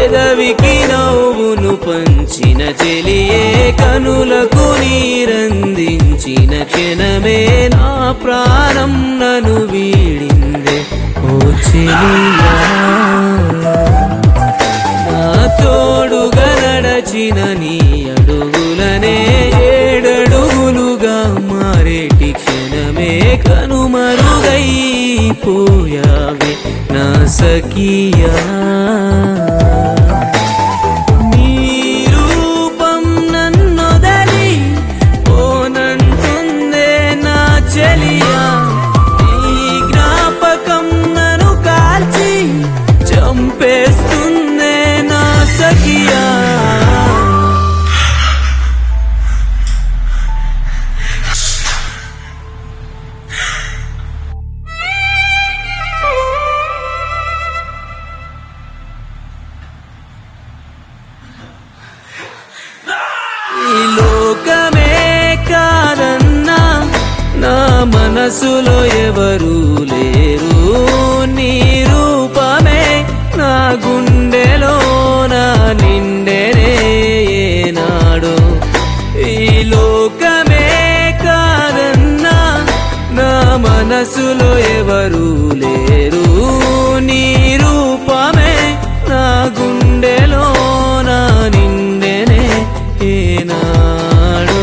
పెదవికి నవ్వును పంచిన చెలియే కనులకు నీరందించిన క్షణమే నా ప్రాణం నను వీడిందే ఓ చెలియా నా తోడుగా నడచిన నీ అడుగులనే ఏడడుగులుగా మారేటి క్షణమే కనుమరుగైపోయావే నా సఖియా నీ రూపం నన్నొదలి పోనంటుందే నా చెలియా నీ జ్ఞాపకం నన్ను కాల్చి చంపేస్తుందే నా సఖియా ఈ లోకమే కాదన్నా నా మనసులో ఎవరు లేరు నీ రూపమే నా గుండెలో నా నిండెనే ఏనాడు ఈ లోకమే కాదన్నా నా మనసులో ఎవరు లేరు నీ రూపమే నా గుండెలో నా నిండెనే ఏనాడు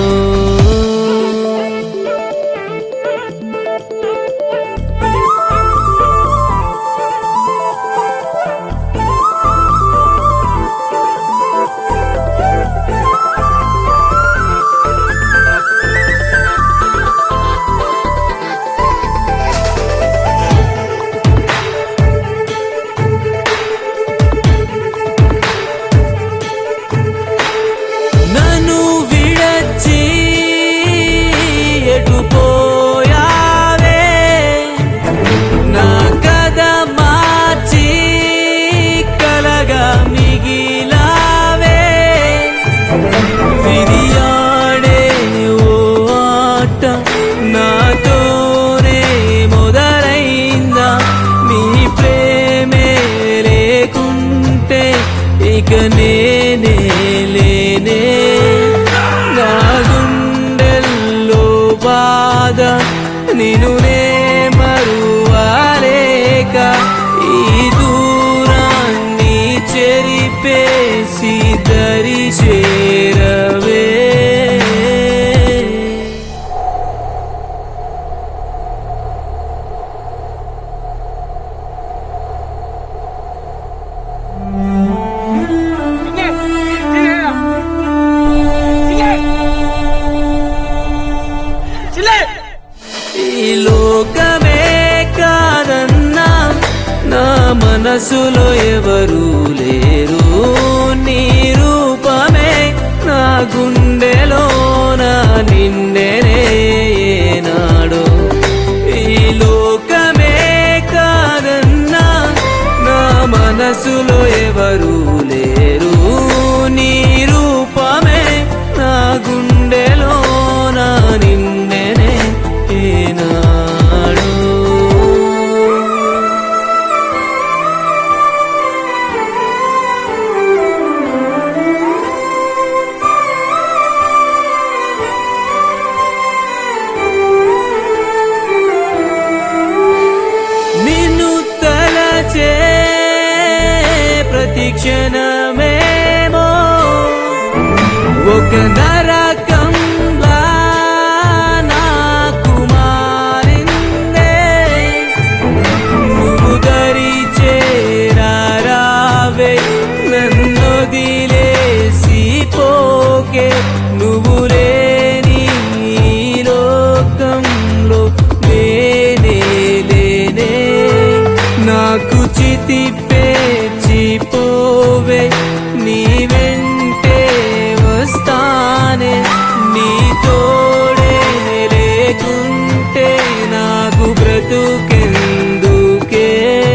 నన్ను విడచి ఎటు పోయావే నా కథ మార్చి కలగా మిగిలావే విరియాడే ఓ ఆట నాతోనే మొదలైందా నీ ప్రేమే లేకుంటే ఇక నేనే లేనే నా గుండెల్లో బాధ నిన్ను నే మరువాలేక ఈ దూరాన్ని చెరిపేసి దరి చేరవే ఈ లోకమే కాదన్నా నా మనసులో ఎవరు లేరు నీ రూపమే నా గుండెలో నా నిండెనే ఏనాడు ఈ లోకమే కాదన్నా నా మనసులో ఎవరు లేరు నీ రూపమే నా గుండెలో నా నిండెనే ఏనాడు నిన్ను తలచే ప్రతి క్షణమేమో ఒక నరకంలా నాకు మారిందే నువ్వు దరి చేరావే నన్నొదిలేసి పోకే నువ్వు లేని ఈ లోకంలో నేనే లేనే నాకు చితి పేర్చిపోవే నీ వెంటే వస్తానే నీ తోడే లేకుంటే నాకు బ్రతుకెందుకే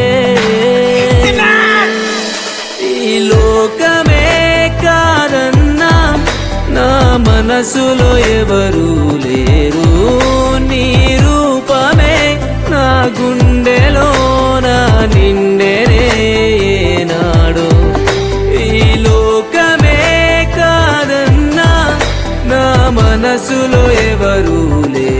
ఈ లోకమే కాదన్నా నా మనసులో ఎవరు లేరు నీ రూపమే నా గుండెలో నా నిండెనే ఏనాడు ఈ మనసులో ఎవరు లేరు